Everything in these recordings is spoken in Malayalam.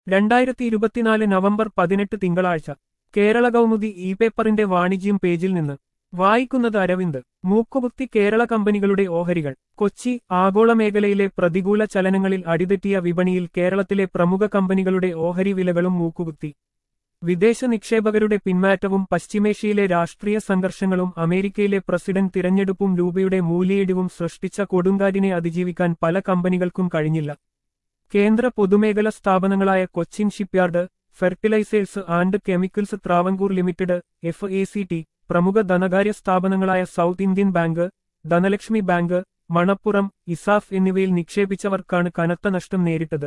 രണ്ടായിരത്തി ഇരുപത്തിനാല് നവംബർ പതിനെട്ട് തിങ്കളാഴ്ച കേരള കൗമുദി ഇ പേപ്പറിന്റെ വാണിജ്യം പേജിൽ നിന്ന് വായിക്കുന്നത് അരവിന്ദ് മൂക്കുകുത്തി കേരള കമ്പനികളുടെ ഓഹരികൾ കൊച്ചി ആഗോള മേഖലയിലെ പ്രതികൂല ചലനങ്ങളിൽ അടിതെറ്റിയ വിപണിയിൽ കേരളത്തിലെ പ്രമുഖ കമ്പനികളുടെ ഓഹരി വിലകളും മൂക്കുകുത്തി വിദേശ നിക്ഷേപകരുടെ പിന്മാറ്റവും പശ്ചിമേഷ്യയിലെ രാഷ്ട്രീയ സംഘർഷങ്ങളും അമേരിക്കയിലെ പ്രസിഡന്റ് തിരഞ്ഞെടുപ്പും രൂപയുടെ മൂല്യയിടിവും സൃഷ്ടിച്ച കൊടുങ്കാറ്റിനെ അതിജീവിക്കാൻ പല കമ്പനികൾക്കും കഴിഞ്ഞില്ല കേന്ദ്ര പൊതുമേഖല സ്ഥാപനങ്ങളായ Cochin shipyard fertilisers and chemicals Travancore limited F A C T പ്രമുഖ ധനകാര്യ സ്ഥാപനങ്ങളായ south Indian bank Dhanalakshmi bank Manappuram ESAF എന്നിവയിൽ നിക്ഷേപിച്ചവർക്കാണ് കനത്ത നഷ്ടം നേരിട്ടത്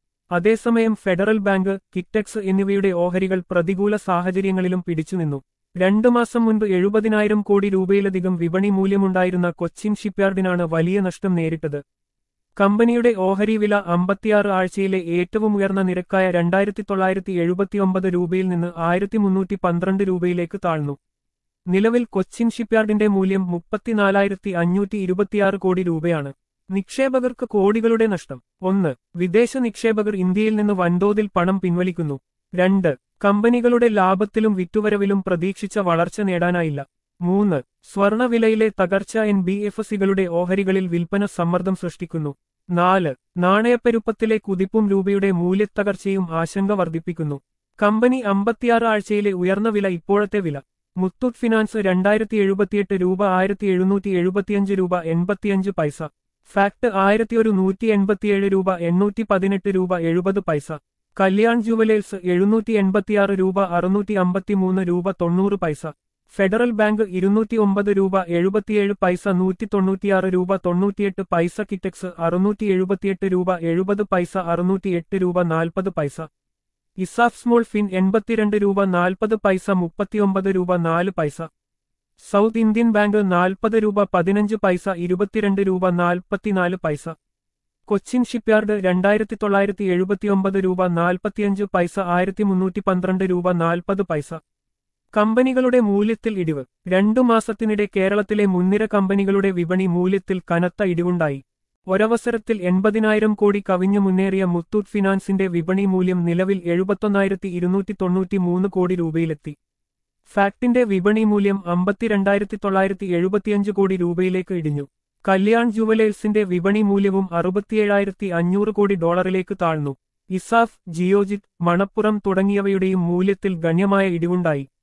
അതേസമയം ഫെഡറൽ ബാങ്ക് കിറ്റെക്സ് എന്നിവയുടെ ഓഹരികൾ പ്രതികൂല സാഹചര്യങ്ങളിലും പിടിച്ചുനിന്നു രണ്ടു മാസം മുൻപ് എഴുപതിനായിരം കോടി രൂപയിലധികം വിപണി മൂല്യമുണ്ടായിരുന്ന കൊച്ചിൻ ഷിപ്പ്യാർഡിനാണ് വലിയ നഷ്ടം നേരിട്ടത് കമ്പനിയുടെ ഓഹരി വില അമ്പത്തിയാറ് ആഴ്ചയിലെ ഏറ്റവും ഉയർന്ന നിരക്കായ രണ്ടായിരത്തി തൊള്ളായിരത്തി എഴുപത്തിയൊമ്പത് രൂപയിൽ നിന്ന് ആയിരത്തി മുന്നൂറ്റി പന്ത്രണ്ട് രൂപയിലേക്ക് താഴ്ന്നു നിലവിൽ കൊച്ചിൻ ഷിപ്പ്യാർഡിന്റെ മൂല്യം മുപ്പത്തിനാലായിരത്തി അഞ്ഞൂറ്റി ഇരുപത്തിയാറ് കോടി രൂപയാണ് നിക്ഷേപകർക്ക് കോടികളുടെ നഷ്ടം ഒന്ന് വിദേശ നിക്ഷേപകർ ഇന്ത്യയിൽ നിന്ന് വൻതോതിൽ പണം പിൻവലിക്കുന്നു രണ്ട് കമ്പനികളുടെ ലാഭത്തിലും വിറ്റുവരവിലും പ്രതീക്ഷിച്ച വളർച്ച നേടാനായില്ല മൂന്ന് സ്വർണവിലയിലെ തകർച്ച എൻ ബി എഫ് സികളുടെ ഓഹരികളിൽ വിൽപ്പന സമ്മർദ്ദം സൃഷ്ടിക്കുന്നു നാല് നാണയപ്പെരുപ്പത്തിലെ കുതിപ്പും രൂപയുടെ മൂല്യത്തകർച്ചയും ആശങ്ക വർദ്ധിപ്പിക്കുന്നു കമ്പനി അമ്പത്തിയാറ് ആഴ്ചയിലെ ഉയർന്ന വില ഇപ്പോഴത്തെ വില മുത്തൂറ്റ് ഫിനാൻസ് രണ്ടായിരത്തി എഴുപത്തിയെട്ട് രൂപ ആയിരത്തി എഴുന്നൂറ്റി എഴുപത്തിയഞ്ച് രൂപ എൺപത്തിയഞ്ച് പൈസ ഫാക്ട് ആയിരത്തി ഒരു നൂറ്റി എൺപത്തിയേഴ് രൂപ എണ്ണൂറ്റി പതിനെട്ട് രൂപ എഴുപത് പൈസ കല്യാൺ ജുവലേഴ്സ് എഴുന്നൂറ്റി എൺപത്തിയാറ് രൂപ അറുന്നൂറ്റി അമ്പത്തിമൂന്ന് രൂപ തൊണ്ണൂറ് പൈസ ഫെഡറൽ ബാങ്ക് ഇരുന്നൂറ്റി ഒമ്പത് രൂപ എഴുപത്തിയേഴ് പൈസ നൂറ്റി തൊണ്ണൂറ്റിയാറ് രൂപ തൊണ്ണൂറ്റിയെട്ട് പൈസ കിറ്റക്സ് അറുന്നൂറ്റി എഴുപത്തിയെട്ട് രൂപ എഴുപത് പൈസ അറുന്നൂറ്റിയെട്ട് രൂപ നാൽപ്പത് പൈസ ഇസാഫ് സ്മോൾ ഫിൻ എൺപത്തിരണ്ട് രൂപ നാൽപ്പത് പൈസ മുപ്പത്തിയൊമ്പത് രൂപ നാല് പൈസ സൗത്ത് ഇന്ത്യൻ ബാങ്ക് നാൽപ്പത് രൂപ പതിനഞ്ച് പൈസ ഇരുപത്തിരണ്ട് രൂപ നാൽപ്പത്തിനാല് പൈസ കൊച്ചിൻ ഷിപ്പ്യാർഡ് രണ്ടായിരത്തി തൊള്ളായിരത്തി എഴുപത്തിയൊമ്പത് രൂപ നാൽപ്പത്തിയഞ്ച് പൈസ ആയിരത്തി മുന്നൂറ്റി പന്ത്രണ്ട് രൂപ നാൽപ്പത് പൈസ കമ്പനികളുടെ മൂല്യത്തിൽ ഇടിവ് രണ്ടു മാസത്തിനിടെ കേരളത്തിലെ മുൻനിര കമ്പനികളുടെ വിപണി മൂല്യത്തിൽ കനത്ത ഇടിവുണ്ടായി ഒരവസരത്തിൽ എൺപതിനായിരം കോടി കവിഞ്ഞു മുന്നേറിയ മുത്തൂറ്റ് ഫിനാൻസിന്റെ വിപണി മൂല്യം നിലവിൽ എഴുപത്തൊന്നായിരത്തി ഇരുന്നൂറ്റി തൊണ്ണൂറ്റി മൂന്ന് കോടി രൂപയിലെത്തി ഫാക്ടിന്റെ വിപണി മൂല്യം അമ്പത്തിരണ്ടായിരത്തി തൊള്ളായിരത്തി എഴുപത്തിയഞ്ച് കോടി രൂപയിലേക്ക് ഇടിഞ്ഞു കല്യാൺ ജുവലേഴ്സിന്റെ വിപണി മൂല്യവും അറുപത്തിയേഴായിരത്തി അഞ്ഞൂറ് കോടി ഡോളറിലേക്ക് താഴ്ന്നു ഇസാഫ് ജിയോജിത് മണപ്പുറം തുടങ്ങിയവയുടെയും മൂല്യത്തിൽ ഗണ്യമായ ഇടിവുണ്ടായി